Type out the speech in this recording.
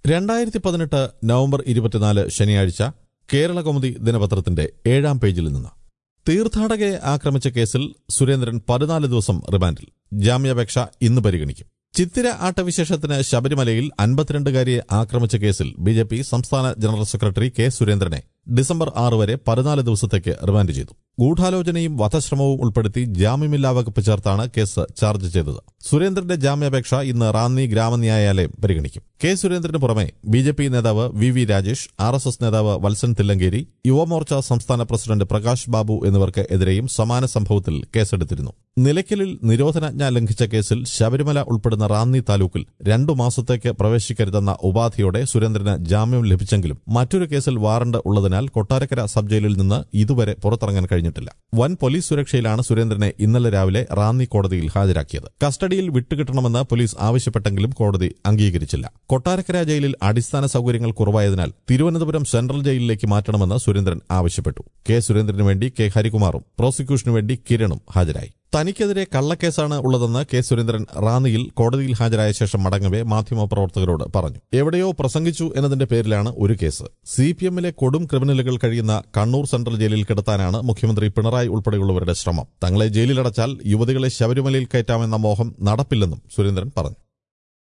രണ്ടായിരത്തി പതിനെട്ട് നവംബർ ഇരുപത്തിനാല് ശനിയാഴ്ച കേരള കൗമുദി ദിനപത്രത്തിന്റെ ഏഴാം പേജിൽ നിന്ന് തീർത്ഥാടകയെ ആക്രമിച്ച കേസിൽ സുരേന്ദ്രൻ പതിനാല് ദിവസം റിമാൻഡിൽ ജാമ്യാപേക്ഷ ഇന്ന് പരിഗണിക്കും ചിത്തിര ആട്ടവിശേഷത്തിന് ശബരിമലയിൽ അൻപത്തിരണ്ടുകാരിയെ ആക്രമിച്ച കേസിൽ ബി ജെ പി സംസ്ഥാന ജനറൽ സെക്രട്ടറി കെ സുരേന്ദ്രനെ ഡിസംബർ ആറ് വരെ പതിനാല് ദിവസത്തേക്ക് റിമാൻഡ് ചെയ്തു ഗൂഢാലോചനയും വധശ്രമവും ഉൾപ്പെടുത്തി ജാമ്യമില്ലാ വകുപ്പ് ചേർത്താണ് കേസ് ചാർജ് ചെയ്തത് സുരേന്ദ്രന്റെ ജാമ്യാപേക്ഷ ഇന്ന് റാന്നി ഗ്രാമന്യായാലയം പരിഗണിക്കും കെ സുരേന്ദ്രന് പുറമെ ബി ജെ പി നേതാവ് V V Rajesh R S S നേതാവ് വത്സൻ തില്ലങ്കേരി യുവമോർച്ച സംസ്ഥാന പ്രസിഡന്റ് പ്രകാശ് ബാബു എന്നിവർക്ക് എതിരെയും സമാന സംഭവത്തിൽ കേസെടുത്തിരുന്നു നിലയ്ക്കലിൽ നിരോധനാജ്ഞ ലംഘിച്ച കേസിൽ ശബരിമല ഉൾപ്പെടുന്ന റാന്നി താലൂക്കിൽ രണ്ടു മാസത്തേക്ക് പ്രവേശിക്കരുതെന്ന ഉപാധിയോടെ സുരേന്ദ്രന് ജാമ്യം ലഭിച്ചെങ്കിലും മറ്റൊരു കേസിൽ വാറണ്ട് ഉള്ളതിനാൽ കൊട്ടാരക്കര സബ് ജയിലിൽ നിന്ന് ഇതുവരെ പുറത്തിറങ്ങാൻ കഴിഞ്ഞിട്ടില്ല വൻ പോലീസ് സുരക്ഷയിലാണ് സുരേന്ദ്രനെ ഇന്നലെ രാവിലെ റാന്നി കോടതിയിൽ ഹാജരാക്കിയത് കസ്റ്റഡിയിൽ വിട്ടുകിട്ടണമെന്ന് പോലീസ് ആവശ്യപ്പെട്ടെങ്കിലും കോടതി അംഗീകരിച്ചില്ല കൊട്ടാരക്കര ജയിലിൽ അടിസ്ഥാന സൌകര്യങ്ങൾ കുറവായതിനാൽ തിരുവനന്തപുരം സെൻട്രൽ ജയിലിലേക്ക് മാറ്റണമെന്ന് സുരേന്ദ്രൻ ആവശ്യപ്പെട്ടു കെ സുരേന്ദ്രന് വേണ്ടി കെ ഹരികുമാറും പ്രോസിക്യൂഷനു വേണ്ടി കിരണും ഹാജരായി തനിക്കെതിരെ കള്ളക്കേസാണ് ഉള്ളതെന്ന് കെ സുരേന്ദ്രൻ റാന്നിയിൽ കോടതിയിൽ ഹാജരായ ശേഷം മടങ്ങവെ മാധ്യമപ്രവർത്തകരോട് പറഞ്ഞു എവിടെയോ പ്രസംഗിച്ചു എന്നതിന്റെ പേരിലാണ് ഒരു കേസ് സി പി എമ്മിലെ കൊടും ക്രിമിനലുകൾ കഴിയുന്ന കണ്ണൂർ സെൻട്രൽ ജയിലിൽ കിടത്താനാണ് മുഖ്യമന്ത്രി പിണറായി ഉൾപ്പെടെയുള്ളവരുടെ ശ്രമം തങ്ങളെ ജയിലിലടച്ചാൽ യുവതികളെ ശബരിമലയിൽ കയറ്റാമെന്ന മോഹം നടപ്പില്ലെന്നും സുരേന്ദ്രൻ പറഞ്ഞു